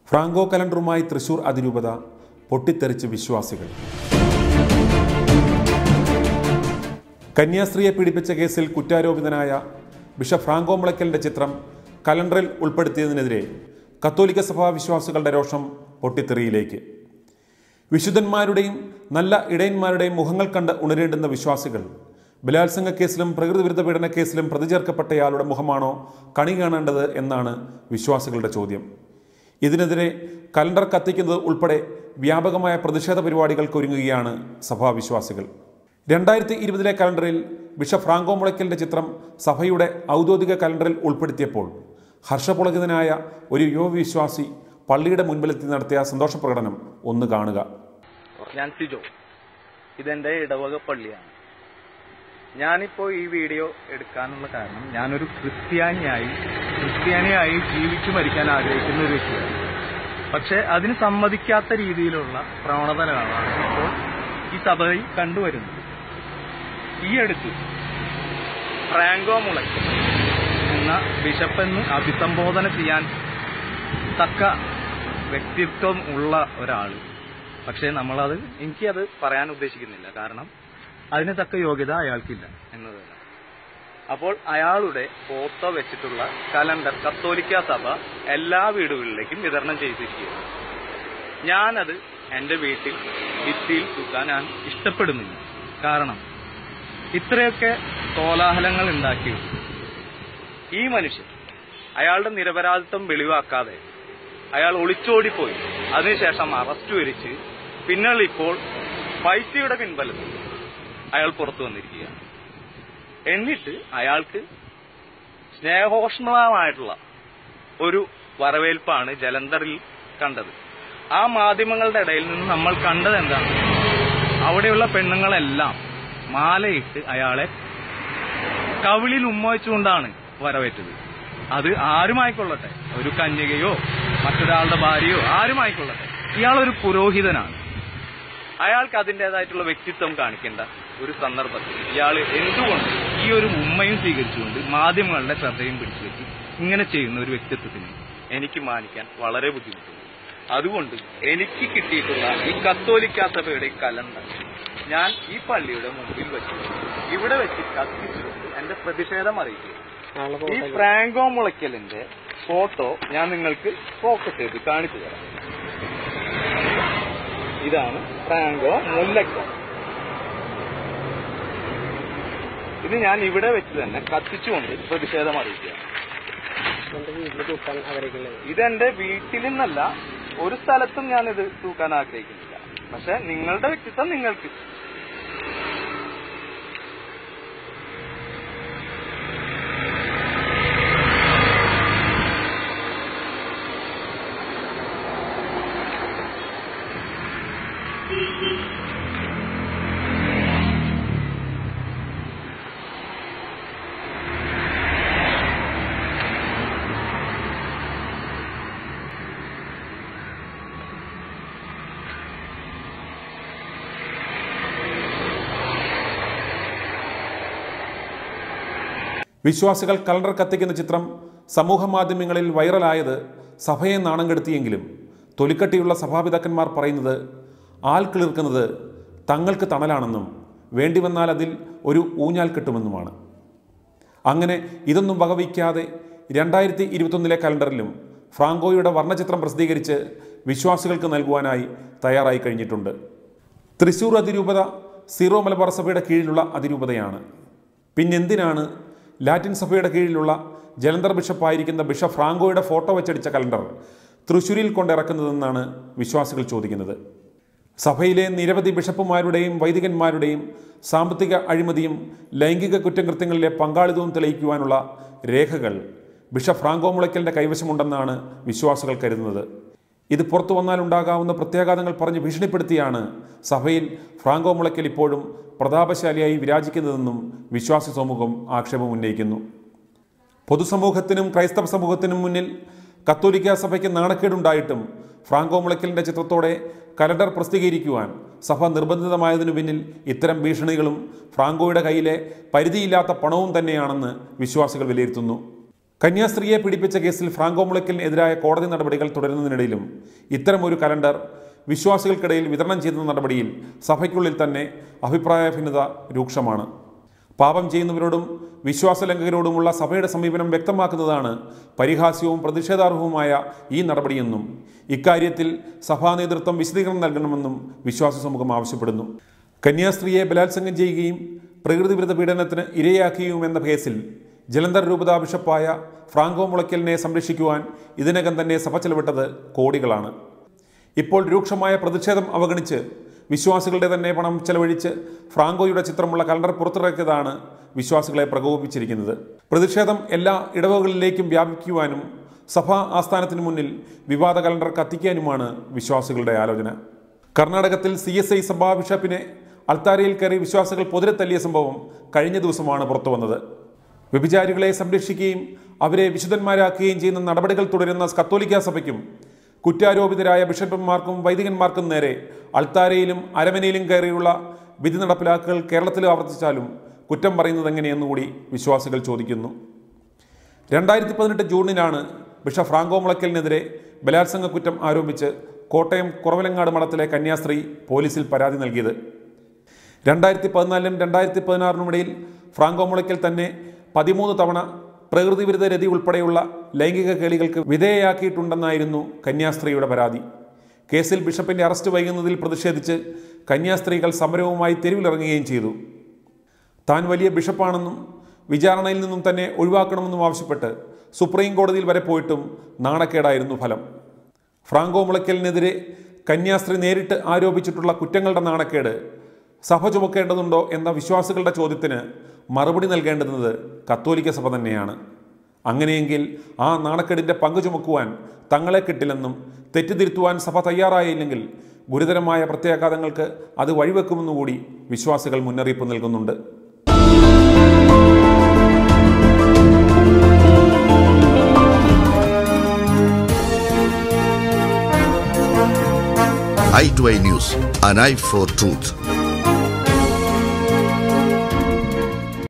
Franco കലണ്ടറുമായി Thrissur അതിരൂപത പൊട്ടിത്തെറിച്ച് വിശ്വാസികൾ കന്യാസ്ത്രീയെ പീഡിപ്പിച്ച കേസിൽ കുറ്റാരോപിതനായ ബിഷപ്പ് ഫ്രാങ്കോ മുളയ്ക്കലിന്റെ ചിത്രം കലണ്ടറിൽ ഉൾപ്പെടുത്തിയതിനെതിരെ കത്തോലിക്ക സഭാ വിശ്വാസികളുടെ രോഷം പൊട്ടിത്തെറിയിലേക്ക് വിശുദ്ധന്മാരുടെയും നല്ല ഇടയന്മാരുടെയും മുഖങ്ങൾ കണ്ട് ഉണരേണ്ടുന്ന വിശ്വാസികൾ ബലാത്സംഗ കേസിലും പ്രകൃതിവിരുദ്ധ പീഡന കേസിലും പ്രതിചേർക്കപ്പെട്ടയാളുടെ മുഖമാണോ കണി കാണേണ്ടത് എന്നാണ് വിശ്വാസികളുടെ ചോദ്യം ഇതിനെതിരെ കലണ്ടർ കത്തിക്കുന്നത് ഉൾപ്പെടെ വ്യാപകമായ പ്രതിഷേധ പരിപാടികൾക്ക് ഒരുങ്ങുകയാണ് സഭാവിശ്വാസികൾ രണ്ടായിരത്തി ഇരുപതിലെ കലണ്ടറിൽ ബിഷപ്പ് ഫ്രാങ്കോ മുളയ്ക്കലിന്റെ ചിത്രം സഭയുടെ ഔദ്യോഗിക കലണ്ടറിൽ ഉൾപ്പെടുത്തിയപ്പോൾ ഹർഷപുളകിതനായ ഒരു യുവവിശ്വാസി പള്ളിയുടെ മുൻപിലെത്തി നടത്തിയ സന്തോഷ പ്രകടനം ഒന്ന് കാണുക ഞാൻ സിജോ ഇതെന്റെ ഇടവക പള്ളിയാണ് ഞാനിപ്പോ ഈ വീഡിയോ എടുക്കാനുള്ള കാരണം ഞാനൊരു ക്രിസ്ത്യാനിയായി ക്രിസ്ത്യാനിയായി ജീവിച്ചു മരിക്കാൻ ആഗ്രഹിക്കുന്ന ഒരു വ്യക്തിയാണ് പക്ഷെ അതിന് സമ്മതിക്കാത്ത രീതിയിലുള്ള പ്രവണതകളാണ് ഇപ്പോൾ ഈ സഭയിൽ കണ്ടുവരുന്നത് ഈ അടുത്ത് ഫ്രാങ്കോ മുളയ്ക്ക് എന്ന ബിഷപ്പെന്ന് അഭിസംബോധന ചെയ്യാൻ തക്ക വ്യക്തിത്വം ഉള്ള ഒരാള് പക്ഷേ നമ്മളത് എനിക്കത് പറയാൻ ഉദ്ദേശിക്കുന്നില്ല കാരണം അതിന് തക്ക യോഗ്യത അയാൾക്കില്ല എന്നതാണ് അപ്പോൾ അയാളുടെ ഫോട്ടോ വെച്ചിട്ടുള്ള കലണ്ടർ കത്തോലിക്ക സഭ എല്ലാ വീടുകളിലേക്കും വിതരണം ചെയ്തിരിക്കുകയാണ് ഞാനത് എന്റെ വീട്ടിൽ ഭിത്തിയിൽ തൂക്കാൻ ഞാൻ ഇഷ്ടപ്പെടുന്നില്ല കാരണം ഇത്രയൊക്കെ കോലാഹലങ്ങൾ ഉണ്ടാക്കിയിട്ട് ഈ മനുഷ്യൻ അയാളുടെ നിരപരാധിത്വം വെളിവാക്കാതെ അയാൾ ഒളിച്ചോടിപ്പോയി അതിനുശേഷം അറസ്റ്റ് വരിച്ച് പിന്നീട് ഇപ്പോൾ പൈസയുടെ പിൻബലത്തിൽ അയാൾ പുറത്തു വന്നിരിക്കുകയാണ് എന്നിട്ട് അയാൾക്ക് സ്നേഹോഷ്ണമായിട്ടുള്ള ഒരു വരവേൽപ്പാണ് ജലന്ധറിൽ കണ്ടത് ആ മാധ്യമങ്ങളുടെ ഇടയിൽ നിന്ന് നമ്മൾ കണ്ടത് എന്താണ് അവിടെയുള്ള പെണ്ണുങ്ങളെല്ലാം മാലയിട്ട് അയാളെ കവിളിൽ ഉമ്മവെച്ചുകൊണ്ടാണ് വരവേറ്റത് അത് ആരുമായിക്കൊള്ളട്ടെ ഒരു കന്യകയോ മറ്റൊരാളുടെ ഭാര്യയോ ആരുമായിക്കൊള്ളട്ടെ ഇയാളൊരു പുരോഹിതനാണ് അയാൾക്ക് അതിൻ്റെതായിട്ടുള്ള വ്യക്തിത്വം കാണിക്കേണ്ട ഒരു സന്ദർഭത്തിൽ ഇയാൾ എന്തുകൊണ്ട് ഈ ഒരു ഉമ്മയും സ്വീകരിച്ചുകൊണ്ട് മാധ്യമങ്ങളുടെ ശ്രദ്ധയും പിടിച്ചു വെച്ച് ഇങ്ങനെ ചെയ്യുന്ന ഒരു വ്യക്തിത്വത്തിന് എനിക്ക് മാനിക്കാൻ വളരെ ബുദ്ധിമുട്ടുണ്ട് അതുകൊണ്ട് എനിക്ക് കിട്ടിയിട്ടുള്ള ഈ കത്തോലിക്ക സഭയുടെ കലണ്ടർ ഞാൻ ഈ പള്ളിയുടെ മുമ്പിൽ വെച്ചു ഇവിടെ വെച്ച് കത്തിച്ചുകൊണ്ട് എന്റെ പ്രതിഷേധം അറിയിക്കുക ഈ ഫ്രാങ്കോ മുളയ്ക്കലിന്റെ ഫോട്ടോ ഞാൻ നിങ്ങൾക്ക് ഫോക്കസ് ചെയ്ത് കാണിച്ചു തരാം ഇതാണ് ഫ്രാങ്കോ മുല്ലക്കൽ ഇത് ഞാൻ ഇവിടെ വെച്ച് തന്നെ കത്തിച്ചുകൊണ്ട് പ്രതിഷേധം അറിയിക്കുക ഇതെന്റെ വീട്ടിൽ നിന്നല്ല ഒരു സ്ഥലത്തും ഞാൻ ഇത് തൂക്കാൻ ആഗ്രഹിക്കുന്നില്ല പക്ഷെ നിങ്ങളുടെ വ്യക്തിത്വം നിങ്ങൾക്ക് വിശ്വാസികൾ കലണ്ടർ കത്തിക്കുന്ന ചിത്രം സമൂഹ മാധ്യമങ്ങളിൽ വൈറലായത് സഭയെ നാണം കെടുത്തിയെങ്കിലും തൊലിക്കട്ടിയുള്ള സഭാപിതാക്കന്മാർ പറയുന്നത് ആൾ കിളിർക്കുന്നത് തങ്ങൾക്ക് തണലാണെന്നും വേണ്ടി വന്നാൽ അതിൽ ഒരു ഊഞ്ഞാൽ കെട്ടുമെന്നുമാണ് അങ്ങനെ ഇതൊന്നും വകവയ്ക്കാതെ രണ്ടായിരത്തി ഇരുപത്തൊന്നിലെ കലണ്ടറിലും ഫ്രാങ്കോയുടെ വർണ്ണചിത്രം പ്രസിദ്ധീകരിച്ച് വിശ്വാസികൾക്ക് നൽകുവാനായി തയ്യാറായി കഴിഞ്ഞിട്ടുണ്ട് തൃശൂർ അതിരൂപത സീറോ മലബാർ സഭയുടെ കീഴിലുള്ള അതിരൂപതയാണ് പിന്നെന്തിനാണ് ലാറ്റിൻ സഭയുടെ കീഴിലുള്ള ജലന്ധർ ബിഷപ്പായിരിക്കുന്ന ബിഷപ്പ് ഫ്രാങ്കോയുടെ ഫോട്ടോ വെച്ചടിച്ച കലണ്ടർ തൃശൂരിൽ കൊണ്ടിറക്കുന്നതെന്നാണ് വിശ്വാസികൾ ചോദിക്കുന്നത് സഭയിലെ നിരവധി ബിഷപ്പുമാരുടെയും വൈദികന്മാരുടെയും സാമ്പത്തിക അഴിമതിയും ലൈംഗിക കുറ്റകൃത്യങ്ങളിലെ പങ്കാളിത്തവും തെളിയിക്കുവാനുള്ള രേഖകൾ ബിഷപ്പ് ഫ്രാങ്കോ മുളയ്ക്കലിന്റെ കൈവശമുണ്ടെന്നാണ് വിശ്വാസികൾ കരുതുന്നത് ഇത് പുറത്തു വന്നാൽ ഉണ്ടാകാവുന്ന പ്രത്യാഘാതങ്ങൾ പറഞ്ഞ് ഭീഷണിപ്പെടുത്തിയാണ് സഭയിൽ ഫ്രാങ്കോ മുളയ്ക്കൽ ഇപ്പോഴും പ്രതാപശാലിയായി വിരാജിക്കുന്നതെന്നും വിശ്വാസി സമൂഹം ആക്ഷേപം ഉന്നയിക്കുന്നു പൊതുസമൂഹത്തിനും ക്രൈസ്തവ സമൂഹത്തിനും മുന്നിൽ കത്തോലിക്ക സഭയ്ക്ക് നാണക്കേടുണ്ടായിട്ടും ഫ്രാങ്കോ മുളയ്ക്കലിന്റെ ചിത്രത്തോടെ കലണ്ടർ പ്രസിദ്ധീകരിക്കുവാൻ സഭ നിർബന്ധിതമായതിനു പിന്നിൽ ഇത്തരം ഭീഷണികളും ഫ്രാങ്കോയുടെ കയ്യിലെ പരിധിയില്ലാത്ത പണവും തന്നെയാണെന്ന് വിശ്വാസികൾ വിലയിരുത്തുന്നു കന്യാസ്ത്രീയെ പീഡിപ്പിച്ച കേസിൽ ഫ്രാങ്കോ മുളയ്ക്കലിനെതിരായ കോടതി നടപടികൾ തുടരുന്നതിനിടയിലും ഇത്തരമൊരു കലണ്ടർ വിശ്വാസികൾക്കിടയിൽ വിതരണം ചെയ്യുന്ന നടപടിയിൽ സഭയ്ക്കുള്ളിൽ തന്നെ അഭിപ്രായ ഭിന്നത രൂക്ഷമാണ് പാപം ചെയ്യുന്നവരോടും വിശ്വാസലംഘകരോടുമുള്ള സഭയുടെ സമീപനം വ്യക്തമാക്കുന്നതാണ് പരിഹാസ്യവും പ്രതിഷേധാർഹവുമായ ഈ നടപടിയെന്നും ഇക്കാര്യത്തിൽ സഭാ നേതൃത്വം വിശദീകരണം നൽകണമെന്നും വിശ്വാസ സമൂഹം ആവശ്യപ്പെടുന്നു കന്യാസ്ത്രീയെ ബലാത്സംഗം ചെയ്യുകയും പ്രകൃതിവിരുദ്ധ പീഡനത്തിന് ഇരയാക്കുകയുമെന്ന കേസിൽ ജലന്ധർ രൂപത ബിഷപ്പായ ഫ്രാങ്കോ മുളയ്ക്കലിനെ സംരക്ഷിക്കുവാൻ ഇതിനകം തന്നെ സഭ ചെലവിട്ടത് കോടികളാണ് ഇപ്പോൾ രൂക്ഷമായ പ്രതിഷേധം അവഗണിച്ച് വിശ്വാസികളുടെ തന്നെ പണം ചെലവഴിച്ച് ഫ്രാങ്കോയുടെ ചിത്രമുള്ള കലണ്ടർ പുറത്തിറക്കിയതാണ് വിശ്വാസികളെ പ്രകോപിപ്പിച്ചിരിക്കുന്നത് പ്രതിഷേധം എല്ലാ ഇടവകളിലേക്കും വ്യാപിക്കുവാനും സഭാ ആസ്ഥാനത്തിന് മുന്നിൽ വിവാദ കലണ്ടർ കത്തിക്കാനുമാണ് വിശ്വാസികളുടെ ആലോചന കർണാടകത്തിൽ സി എസ് ഐ സഭാ ബിഷപ്പിനെ അൾത്താരയിൽ കയറി വിശ്വാസികൾ പൊതിരെ തല്ലിയ സംഭവം കഴിഞ്ഞ ദിവസമാണ് പുറത്തു വന്നത് വ്യഭിചാരികളെ സംരക്ഷിക്കുകയും അവരെ വിശുദ്ധന്മാരാക്കുകയും ചെയ്യുന്ന നടപടികൾ തുടരുന്ന കത്തോലിക്ക സഭയ്ക്കും കുറ്റാരോപിതരായ ബിഷപ്പന്മാർക്കും വൈദികന്മാർക്കും നേരെ അൾത്താരയിലും അരമനയിലും കയറിയുള്ള വിധി നടപ്പിലാക്കൽ കേരളത്തിൽ ആവർത്തിച്ചാലും കുറ്റം പറയുന്നത് എങ്ങനെയെന്നുകൂടി വിശ്വാസികൾ ചോദിക്കുന്നു രണ്ടായിരത്തി പതിനെട്ട് ജൂണിനാണ് ബിഷപ്പ് ഫ്രാങ്കോ മുളയ്ക്കലിനെതിരെ ബലാത്സംഗ കുറ്റം ആരോപിച്ച് കോട്ടയം കുറവലങ്ങാട് മഠത്തിലെ കന്യാസ്ത്രീ പോലീസിൽ പരാതി നൽകിയത് രണ്ടായിരത്തി പതിനാലിനും രണ്ടായിരത്തി പതിനാറിനും ഇടയിൽ ഫ്രാങ്കോ മുളയ്ക്കൽ തന്നെ പതിമൂന്ന് തവണ പ്രകൃതി വിരുദ്ധ രതി ഉൾപ്പെടെയുള്ള ലൈംഗിക കേളികൾക്ക് വിധേയയാക്കിയിട്ടുണ്ടെന്നായിരുന്നു കന്യാസ്ത്രീയുടെ പരാതി കേസിൽ ബിഷപ്പിന്റെ അറസ്റ്റ് വൈകുന്നതിൽ പ്രതിഷേധിച്ച് കന്യാസ്ത്രീകൾ സമരവുമായി തെരുവിലിറങ്ങുകയും ചെയ്തു താൻ വലിയ ബിഷപ്പാണെന്നും വിചാരണയിൽ നിന്നും തന്നെ ഒഴിവാക്കണമെന്നും ആവശ്യപ്പെട്ട് സുപ്രീം കോടതിയിൽ വരെ പോയിട്ടും നാണക്കേടായിരുന്നു ഫലം ഫ്രാങ്കോ മുളയ്ക്കലിനെതിരെ കന്യാസ്ത്രീ നേരിട്ട് ആരോപിച്ചിട്ടുള്ള കുറ്റങ്ങളുടെ നാണക്കേട് സഭ ചുമക്കേണ്ടതുണ്ടോ എന്ന വിശ്വാസികളുടെ ചോദ്യത്തിന് മറുപടി നൽകേണ്ടുന്നത് കത്തോലിക്ക സഭ തന്നെയാണ് അങ്ങനെയെങ്കിൽ ആ നാണക്കേടിൻ്റെ പങ്കു ചുമക്കുവാൻ തങ്ങളെ കിട്ടില്ലെന്നും തെറ്റിതിരുത്തുവാൻ സഭ തയ്യാറായില്ലെങ്കിൽ ഗുരുതരമായ പ്രത്യാഘാതങ്ങൾക്ക് അത് വഴിവെക്കുമെന്നുകൂടി വിശ്വാസികൾ മുന്നറിയിപ്പ് നൽകുന്നുണ്ട് i2i News, an eye for truth.